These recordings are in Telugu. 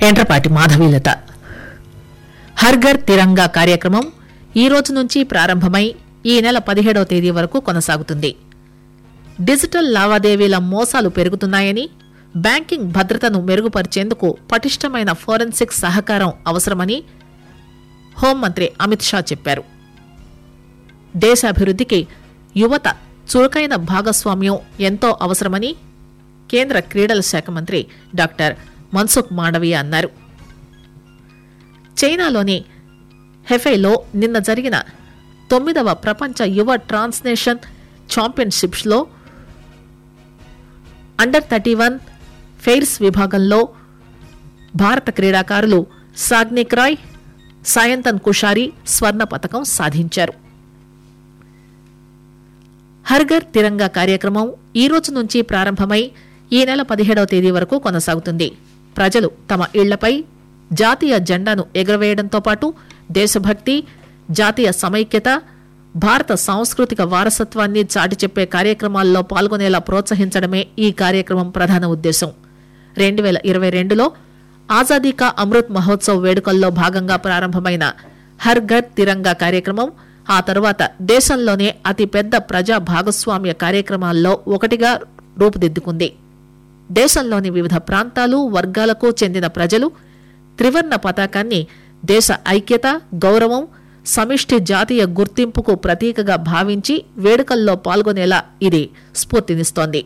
ఎండ్రపాటి మాధవీలత హర్ఘర్ తిరంగా కార్యక్రమం ఈ రోజు నుంచి ప్రారంభమై ఈ నెల పదిహేడవ తేదీ వరకు కొనసాగుతుంది డిజిటల్ లావాదేవీల మోసాలు పెరుగుతున్నాయని బ్యాంకింగ్ భద్రతను మెరుగుపరిచేందుకు పటిష్టమైన ఫోరెన్సిక్ సహకారం అవసరమని హోంమంత్రి అమిత్ షా చెప్పారు దేశాభివృద్ధికి యువత చురుకైన భాగస్వామ్యం ఎంతో అవసరమని కేంద్ర క్రీడల శాఖ మంత్రి డాక్టర్ మన్సుఖ్ మాండవీయ అన్నారు చైనాలోని హెఫైలో నిన్న జరిగిన తొమ్మిదవ ప్రపంచ యువ ట్రాన్స్నేషన్ ఛాంపియన్షిప్స్లో అండర్ థర్టీ వన్ ఫెయిర్స్ విభాగంలో భారత క్రీడాకారులు సాగ్నిక్ రాయ్ సాయంతన్ కుషారి స్వర్ణ పతకం సాధించారు హర్ఘర్ తిరంగా కార్యక్రమం ఈ రోజు నుంచి ప్రారంభమై ఈ నెల పదిహేడవ తేదీ వరకు కొనసాగుతుంది ప్రజలు తమ ఇళ్లపై జాతీయ జెండాను ఎగురవేయడంతో పాటు దేశభక్తి జాతీయ సమైక్యత భారత సాంస్కృతిక వారసత్వాన్ని చాటి చెప్పే కార్యక్రమాల్లో పాల్గొనేలా ప్రోత్సహించడమే ఈ కార్యక్రమం ప్రధాన ఉద్దేశం రెండు వేల ఇరవై రెండులో ఆజాదీ కా అమృత్ మహోత్సవ్ వేడుకల్లో భాగంగా ప్రారంభమైన హర్ ఘర్ తిరంగా కార్యక్రమం ఆ తరువాత దేశంలోనే అతిపెద్ద ప్రజా భాగస్వామ్య కార్యక్రమాల్లో ఒకటిగా రూపుదిద్దుకుంది దేశంలోని వివిధ ప్రాంతాలు వర్గాలకు చెందిన ప్రజలు త్రివర్ణ పతాకాన్ని దేశ ఐక్యత గౌరవం సమిష్టి జాతీయ గుర్తింపుకు ప్రతీకగా భావించి వేడుకల్లో పాల్గొనేలా ఇది స్ఫూర్తినిస్తోంది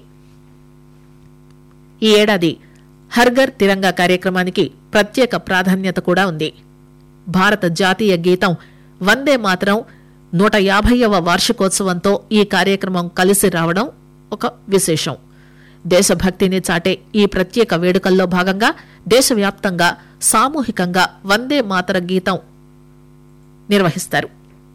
ఈ ఏడాది హర్ఘర్ తిరంగా కార్యక్రమానికి ప్రత్యేక ప్రాధాన్యత కూడా ఉంది భారత జాతీయ గీతం వందే మాత్రం నూట యాభైవ వార్షికోత్సవంతో ఈ కార్యక్రమం కలిసి రావడం ఒక విశేషం దేశభక్తిని చాటే ఈ ప్రత్యేక వేడుకల్లో భాగంగా దేశవ్యాప్తంగా సామూహికంగా వందే మాతర గీతం నిర్వహిస్తారు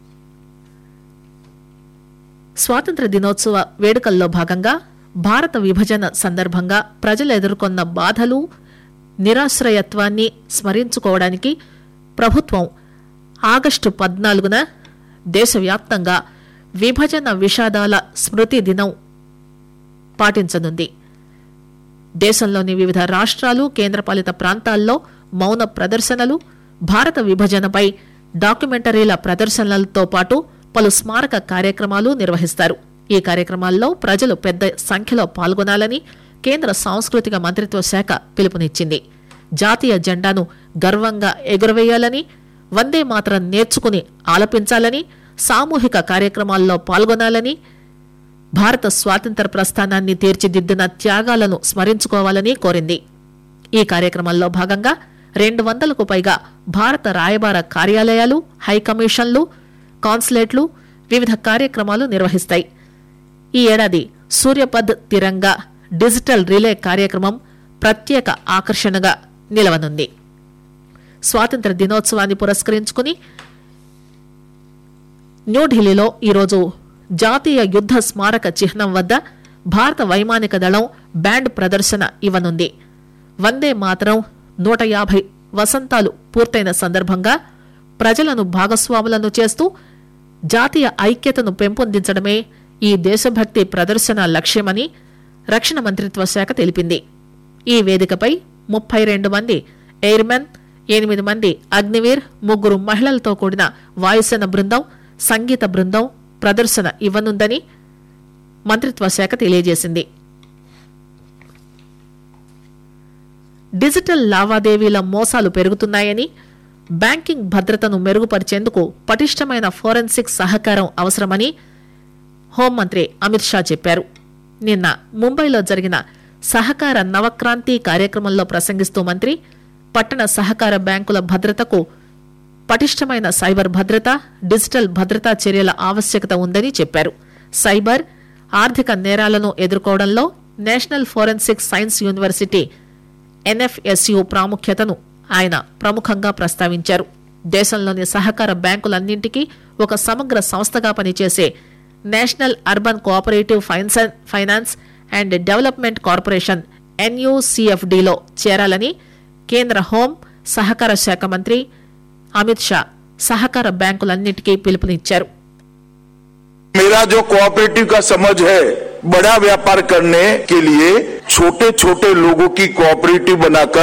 స్వాతంత్ర దినోత్సవ వేడుకల్లో భాగంగా భారత విభజన సందర్భంగా ప్రజలు ఎదుర్కొన్న బాధలు నిరాశ్రయత్వాన్ని స్మరించుకోవడానికి ప్రభుత్వం ఆగస్టు పద్నాలుగున దేశవ్యాప్తంగా విభజన విషాదాల స్మృతి దినం పాటించనుంది దేశంలోని వివిధ రాష్ట్రాలు కేంద్రపాలిత ప్రాంతాల్లో మౌన ప్రదర్శనలు భారత విభజనపై డాక్యుమెంటరీల ప్రదర్శనలతో పాటు పలు స్మారక కార్యక్రమాలు నిర్వహిస్తారు ఈ కార్యక్రమాల్లో ప్రజలు పెద్ద సంఖ్యలో పాల్గొనాలని కేంద్ర సాంస్కృతిక మంత్రిత్వ శాఖ పిలుపునిచ్చింది జాతీయ జెండాను గర్వంగా ఎగురవేయాలని వందే మాత్రం నేర్చుకుని ఆలపించాలని సామూహిక కార్యక్రమాల్లో పాల్గొనాలని భారత స్వాతంత్ర ప్రస్థానాన్ని తీర్చిదిద్దిన త్యాగాలను స్మరించుకోవాలని కోరింది ఈ కార్యక్రమంలో భాగంగా రెండు వందలకు పైగా భారత రాయబార కార్యాలయాలు హైకమిషన్లు కాన్సులేట్లు వివిధ కార్యక్రమాలు నిర్వహిస్తాయి ఈ ఏడాది సూర్యపద్ తిరంగా డిజిటల్ రిలే కార్యక్రమం ప్రత్యేక ఆకర్షణగా నిలవనుంది స్వాతంత్ర దినోత్సవాన్ని పురస్కరించుకుని న్యూఢిల్లీలో ఈరోజు జాతీయ యుద్ద స్మారక చిహ్నం వద్ద భారత వైమానిక దళం బ్యాండ్ ప్రదర్శన ఇవ్వనుంది వందే మాతరం నూట యాభై వసంతాలు పూర్తయిన సందర్భంగా ప్రజలను భాగస్వాములను చేస్తూ జాతీయ ఐక్యతను పెంపొందించడమే ఈ దేశభక్తి ప్రదర్శన లక్ష్యమని రక్షణ మంత్రిత్వ శాఖ తెలిపింది ఈ వేదికపై ముప్పై రెండు మంది ఎయిర్మెన్ ఎనిమిది మంది అగ్నివీర్ ముగ్గురు మహిళలతో కూడిన వాయుసేన బృందం సంగీత బృందం ప్రదర్శన ఇవ్వనుందని మంత్రిత్వ శాఖ తెలియజేసింది డిజిటల్ లావాదేవీల మోసాలు పెరుగుతున్నాయని బ్యాంకింగ్ భద్రతను మెరుగుపరిచేందుకు పటిష్టమైన ఫోరెన్సిక్ సహకారం అవసరమని హోంమంత్రి అమిత్ షా చెప్పారు నిన్న ముంబైలో జరిగిన సహకార నవక్రాంతి కార్యక్రమంలో ప్రసంగిస్తూ మంత్రి పట్టణ సహకార బ్యాంకుల భద్రతకు పటిష్టమైన సైబర్ భద్రత డిజిటల్ భద్రతా చర్యల ఆవశ్యకత ఉందని చెప్పారు సైబర్ ఆర్థిక నేరాలను ఎదుర్కోవడంలో national forensic science university NFSU ప్రాముఖ్యతను ఆయన ప్రముఖంగా ప్రస్తావించారు దేశంలోని సహకార బ్యాంకులన్నింటికీ ఒక సమగ్ర సంస్థగా పనిచేసే national urban cooperative finance and development corporation ఎన్యూసీఎఫ్డిలో చేరాలని కేంద్ర హోం సహకార శాఖ మంత్రి అమిత్ షా సహకార బ్యాంకులన్నింటికీ పిలుపునిచ్చారు मेरा जो कोऑपरेटिव का समझ है बड़ा व्यापार करने के लिए छोटे छोटे लोगों की कोऑपरेटिव बनाकर